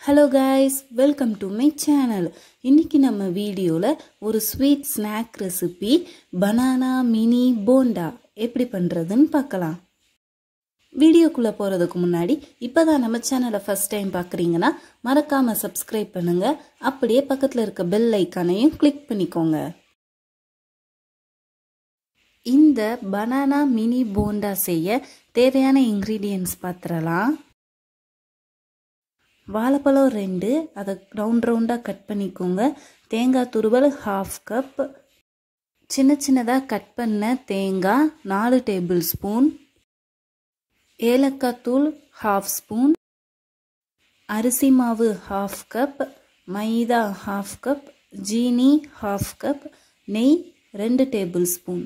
hello guys welcome to my channel இன்னைக்கு நம்ம வீடியோவில் ஒரு sweet snack recipe banana mini bonda எப்படி பண்ணுறதுன்னு பார்க்கலாம் வீடியோக்குள்ளே போகிறதுக்கு முன்னாடி இப்போ தான் நம்ம சேனலை ஃபஸ்ட் டைம் பார்க்குறீங்கன்னா மறக்காமல் சப்ஸ்கிரைப் பண்ணுங்கள் அப்படியே பக்கத்தில் இருக்க பெல் ஐக்கானையும் கிளிக் பண்ணிக்கோங்க இந்த பனானா மினி போண்டா செய்ய தேவையான இன்க்ரீடியன்ட்ஸ் பார்த்துடலாம் வாழைப்பழம் ரெண்டு அதை ரவுண்ட் ரவுண்டாக கட் பண்ணிக்கோங்க தேங்காய் துருவல் ஹாஃப் கப் சின்ன சின்னதாக கட் பண்ண தேங்காய் நாலு டேபிள் ஸ்பூன் ஏலக்காய் தூள் ஹாஃப் ஸ்பூன் அரிசி மாவு ஹாஃப் கப் மைதா ஹாஃப் கப் ஜீனி ஹாஃப் கப் நெய் ரெண்டு tablespoon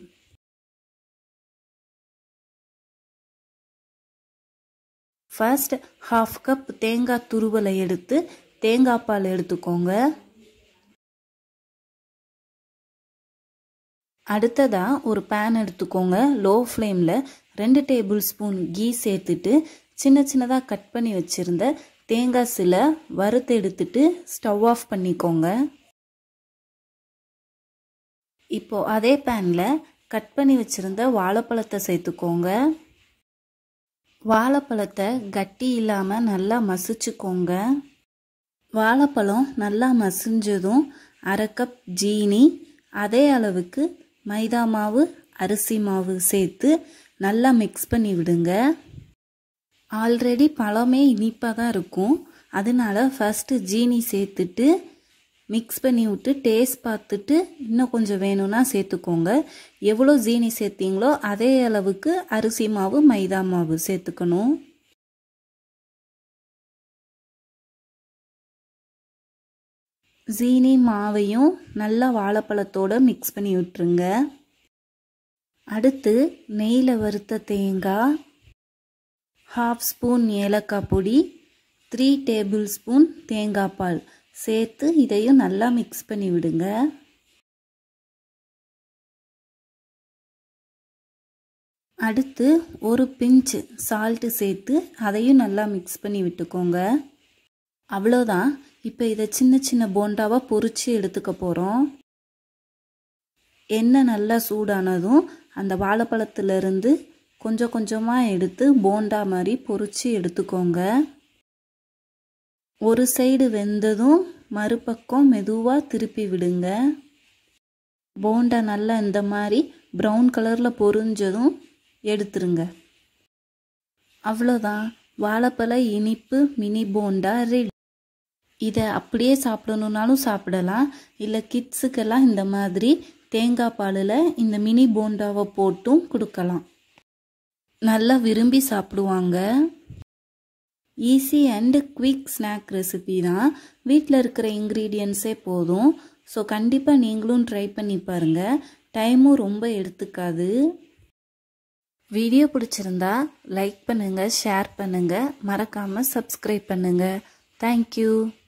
first half cup தேங்காய் துருவலை எடுத்து தேங்காய் பால் எடுத்துக்கோங்க அடுத்ததாக ஒரு பேன் எடுத்துக்கோங்க லோ ஃப்ளேமில் ரெண்டு டேபிள் ஸ்பூன் கீ சேர்த்துட்டு சின்ன சின்னதாக கட் பண்ணி வச்சுருந்த தேங்காய் சில வறுத்து எடுத்துட்டு ஸ்டவ் ஆஃப் பண்ணிக்கோங்க இப்போ அதே பேனில் கட் பண்ணி வச்சுருந்த வாழைப்பழத்தை சேர்த்துக்கோங்க வாழைப்பழத்தை கட்டி இல்லாமல் நல்லா மசிச்சுக்கோங்க வாழைப்பழம் நல்லா மசிஞ்சதும் அரை கப் ஜீனி அதே அளவுக்கு மைதா மாவு அரிசி மாவு சேர்த்து நல்லா மிக்ஸ் பண்ணி விடுங்க ஆல்ரெடி பழமே இனிப்பாக தான் இருக்கும் அதனால ஃபஸ்ட்டு ஜீனி சேர்த்துட்டு மிக்ஸ் பண்ணி விட்டு டேஸ்ட் பார்த்துட்டு இன்னும் கொஞ்சம் வேணும்னா சேர்த்துக்கோங்க எவ்வளோ ஜீனி சேர்த்தீங்களோ அதே அளவுக்கு அரிசி மாவு மைதா மாவு சேர்த்துக்கணும் ஜீனி மாவையும் நல்லா வாழைப்பழத்தோடு மிக்ஸ் பண்ணி விட்டுருங்க அடுத்து நெய்யில் வறுத்த தேங்காய் ஹாஃப் ஸ்பூன் ஏலக்காய் பொடி த்ரீ டேபிள் ஸ்பூன் தேங்காய் பால் சேர்த்து இதையும் நல்லா மிக்ஸ் பண்ணி விடுங்க அடுத்து ஒரு பிஞ்சு சால்ட்டு சேர்த்து அதையும் நல்லா மிக்ஸ் பண்ணி விட்டுக்கோங்க அவ்வளோதான் இப்போ இதை சின்ன சின்ன போண்டாவாக பொறிச்சு எடுத்துக்க போகிறோம் எண்ணெய் நல்லா சூடானதும் அந்த வாழைப்பழத்துலேருந்து கொஞ்சம் கொஞ்சமாக எடுத்து போண்டா மாதிரி பொறிச்சு எடுத்துக்கோங்க ஒரு சைடு வெந்ததும் மறுபக்கம் மெதுவாக திருப்பி விடுங்க போண்டா நல்லா இந்த மாதிரி ப்ரௌன் கலரில் பொரிஞ்சதும் எடுத்துருங்க அவ்வளோதான் வாழைப்பழ இனிப்பு மினி போண்டா ரெடி இதை அப்படியே சாப்பிடணுன்னாலும் சாப்பிடலாம் இல்லை கிட்ஸுக்கெல்லாம் இந்த மாதிரி தேங்காய் பாலில் இந்த மினி போண்டாவை போட்டும் கொடுக்கலாம் நல்லா விரும்பி சாப்பிடுவாங்க easy and quick snack recipe தான் வீட்டில் இருக்கிற இன்க்ரீடியன்ஸே போதும் ஸோ கண்டிப்பாக நீங்களும் ட்ரை பண்ணி பாருங்கள் டைமும் ரொம்ப எடுத்துக்காது வீடியோ பிடிச்சிருந்தா லைக் பண்ணுங்கள் ஷேர் பண்ணுங்கள் மறக்காமல் சப்ஸ்கிரைப் பண்ணுங்கள் தேங்க்யூ